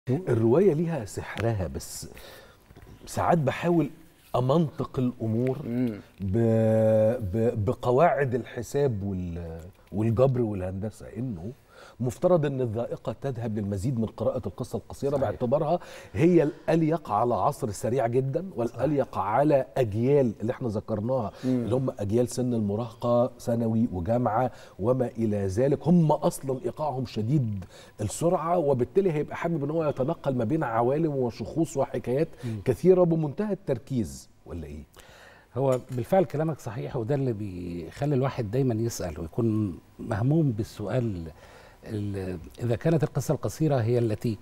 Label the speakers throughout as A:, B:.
A: الروايه ليها سحرها بس ساعات بحاول امنطق الامور ب... ب... بقواعد الحساب وال... والجبر والهندسه انه مفترض ان الذائقه تذهب للمزيد من قراءه القصه القصيره
B: صحيح.
A: باعتبارها هي الاليق على عصر سريع جدا والاليق على اجيال اللي احنا ذكرناها اللي هم اجيال سن المراهقه ثانوي وجامعه وما الى ذلك هم اصلا ايقاعهم شديد السرعه وبالتالي هيبقى حابب ان هو يتنقل ما بين عوالم وشخوص وحكايات كثيره بمنتهى التركيز ولا ايه؟
B: هو بالفعل كلامك صحيح وده اللي بيخلي الواحد دايما يسأل ويكون مهموم بالسؤال ال- إذا كانت القصة القصيرة هي التي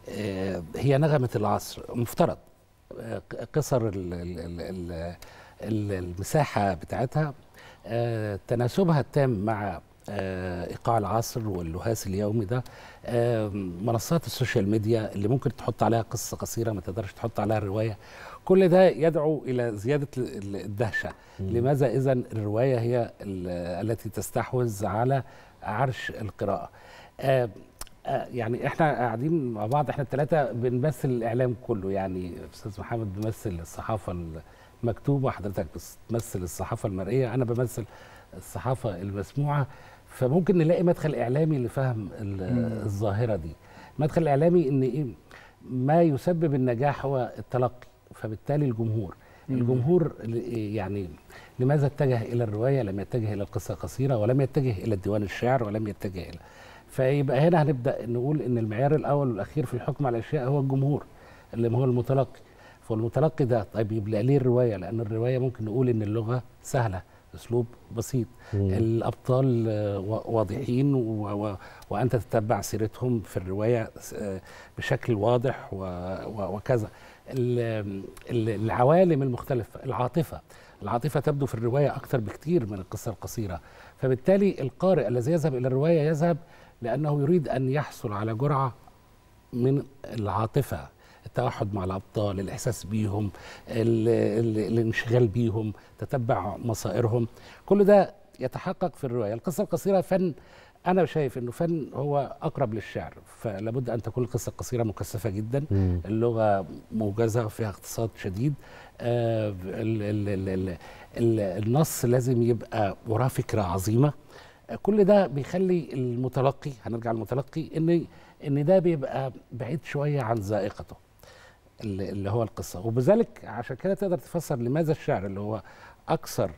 B: آه، هي نغمة العصر مفترض آه، قصر ال- ال- ال- ال- ال- المساحة بتاعتها آه، تناسبها التام مع آه، ايقاع العصر واللهاس اليومي ده آه، منصات السوشيال ميديا اللي ممكن تحط عليها قصه قصيره ما تقدرش تحط عليها روايه كل ده يدعو الى زياده ال- ال- الدهشه لماذا اذا الروايه هي ال- التي تستحوذ على عرش القراءه آه، آه، يعني احنا قاعدين مع بعض احنا الثلاثه بنمثل الاعلام كله يعني استاذ محمد بيمثل الصحافه المكتوبه حضرتك بتمثل الصحافه المرئيه انا بمثل الصحافه المسموعه فممكن نلاقي مدخل اعلامي لفهم ال- الظاهره دي مدخل الاعلامي ان ايه ما يسبب النجاح هو التلقي فبالتالي الجمهور الجمهور ل- يعني لماذا اتجه الى الروايه لم يتجه الى القصه القصيره ولم يتجه الى الديوان الشعر ولم يتجه الى فيبقى هنا هنبدا نقول ان المعيار الاول والاخير في الحكم على الاشياء هو الجمهور اللي هو المتلقي فالمتلقي ده طيب يبقى ليه الروايه لان الروايه ممكن نقول ان اللغه سهله اسلوب بسيط الابطال آه، وا- واضحين و و وانت تتبع سيرتهم في الروايه آه، بشكل واضح و و وكذا ال- ال- العوالم المختلفه العاطفه العاطفه تبدو في الروايه اكثر بكثير من القصه القصيره فبالتالي القارئ الذي يذهب الى الروايه يذهب لانه يريد ان يحصل على جرعه من العاطفه التوحد مع الابطال الاحساس بيهم ال ال الانشغال بيهم تتبع مصائرهم كل ده يتحقق في الروايه القصه القصيره فن انا شايف انه فن هو اقرب للشعر فلابد ان تكون القصه القصيره مكثفه جدا اللغه موجزه وفيها اقتصاد شديد آه ال ال ال ال ال النص لازم يبقى وراه فكره عظيمه آه، كل ده بيخلي المتلقي هنرجع للمتلقي ان ان ده بيبقى بعيد شويه عن ذائقته اللي اللي هو القصه وبذلك عشان كده تقدر تفسر لماذا الشعر اللي هو اكثر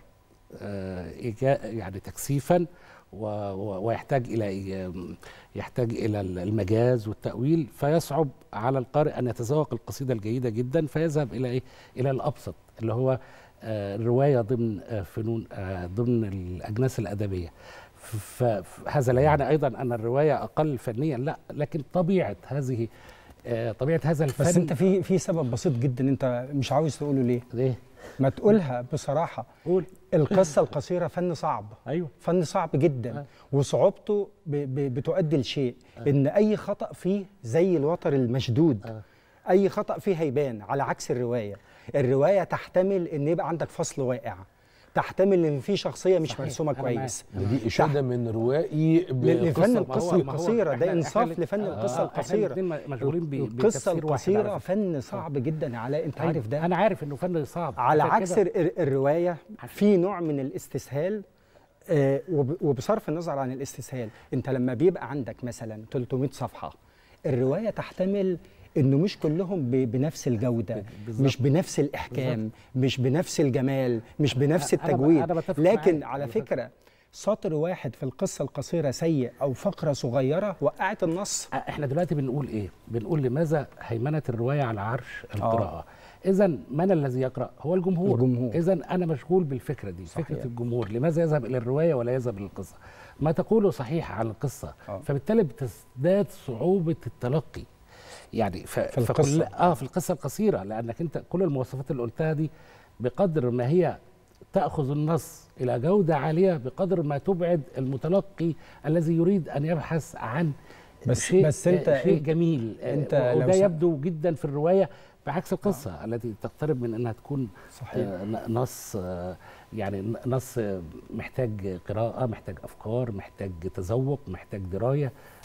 B: آه، إيجا- يعني تكثيفا و- و- ويحتاج الى يحتاج الى المجاز والتاويل فيصعب على القارئ ان يتذوق القصيده الجيده جدا فيذهب الى ايه؟ الى الابسط اللي هو آه، الروايه ضمن آه، فنون آه، ضمن الاجناس الادبيه ف- فهذا لا يعني ايضا ان الروايه اقل فنيا لا لكن طبيعه هذه آه، طبيعه هذا الفن
C: بس انت في في سبب بسيط جدا انت مش عاوز تقوله ليه
B: ليه؟
C: ما تقولها بصراحه
B: قول
C: القصه القصيره فن صعب
B: ايوه
C: فن صعب جدا
B: آه.
C: وصعوبته ب ب بتؤدي لشيء ان اي خطا فيه زي الوتر المشدود
B: آه.
C: اي خطا فيه هيبان على عكس الروايه الروايه تحتمل ان يبقى عندك فصل واقع تحتمل ان في شخصيه مش
B: صحيح،
C: مرسومه
B: أنا
C: كويس
A: ودي اشاده من روائي
C: لفن
A: بقصة
C: القصه
B: ما هو- ما هو
C: القصيره
B: إحنا-
C: ده
B: إحنا
C: انصاف
B: الاتنين-
C: لفن
B: آه،
C: القصه
B: إحنا
C: القصيره
B: الاتنين مشغولين ب-
C: القصه
B: بتفسير واحد
C: القصيره
B: على فكرة.
C: فن صعب جدا يا علاء انت عارف ده
B: انا عارف انه فن صعب
C: على
B: عشان
C: عكس
B: كده-
C: الر- الروايه في نوع من الاستسهال آه، وب- وبصرف النظر عن الاستسهال انت لما بيبقى عندك مثلا 300 صفحه الروايه تحتمل انه مش كلهم ب- بنفس الجوده
B: بالظبط.
C: مش بنفس الاحكام مش بنفس الجمال مش بنفس
B: أنا- أنا ب-
C: التجويد
B: أنا بتفق
C: لكن
B: معاك.
C: على
B: أنا بتفق.
C: فكره سطر واحد في القصه القصيره سيء او فقره صغيره وقعت النص
B: احنا دلوقتي بنقول ايه؟ بنقول لماذا هيمنه الروايه على عرش القراءه؟ اذا من الذي يقرا؟ هو الجمهور
C: الجمهور.
B: اذا انا مشغول بالفكره دي
C: صحيح.
B: فكره الجمهور لماذا يذهب الى الروايه ولا يذهب الى القصه؟ ما تقوله صحيح عن القصه
C: آه.
B: فبالتالي بتزداد صعوبه التلقي يعني ف...
C: في
B: فكل
C: القصة.
B: اه في القصه القصيره لانك انت كل المواصفات اللي قلتها دي بقدر ما هي تاخذ النص الى جوده عاليه بقدر ما تبعد المتلقي الذي يريد ان يبحث عن
C: بس-
B: شيء
C: بس أنت-
B: آه، شيء
C: أنت-
B: جميل آه،
C: أنت
B: وده
C: لو س-
B: يبدو جدا في الروايه بعكس القصه آه. التي تقترب من انها تكون
C: صحيح.
B: آه، ن- نص آه، يعني ن- نص آه، محتاج قراءه محتاج افكار محتاج تذوق محتاج درايه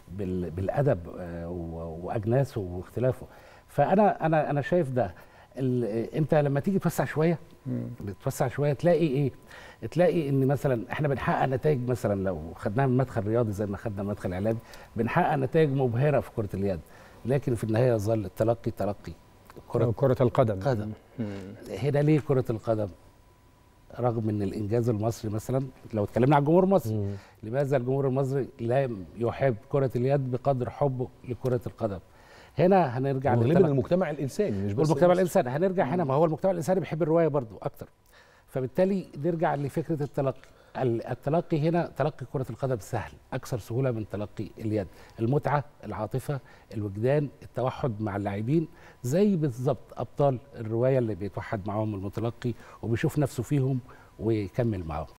B: بال- بالادب آه، و- واجناسه واختلافه فانا انا انا شايف ده ال- انت لما تيجي توسع شويه بتوسع شويه تلاقي ايه تلاقي ان مثلا احنا بنحقق نتائج مثلا لو خدناها من مدخل رياضي زي ما خدنا مدخل اعلامي بنحقق نتائج مبهره في كره اليد لكن في النهايه يظل التلقي تلقي كره
C: كرة القدم
B: قدم هنا ليه كره القدم رغم ان الانجاز المصري مثلا لو اتكلمنا عن الجمهور المصري لماذا الجمهور المصري لا يحب كره اليد بقدر حبه لكره القدم هنا هنرجع
A: غالبا
B: للتلقي.
A: المجتمع الانساني مش بس
B: والمجتمع
A: المصري.
B: الانساني هنرجع هنا ما هو المجتمع الانساني بيحب الروايه برضو اكتر فبالتالي نرجع لفكره التلقي ال- التلقي هنا تلقي كره القدم سهل اكثر سهوله من تلقي اليد المتعه العاطفه الوجدان التوحد مع اللاعبين زي بالظبط ابطال الروايه اللي بيتوحد معاهم المتلقي وبيشوف نفسه فيهم ويكمل معاهم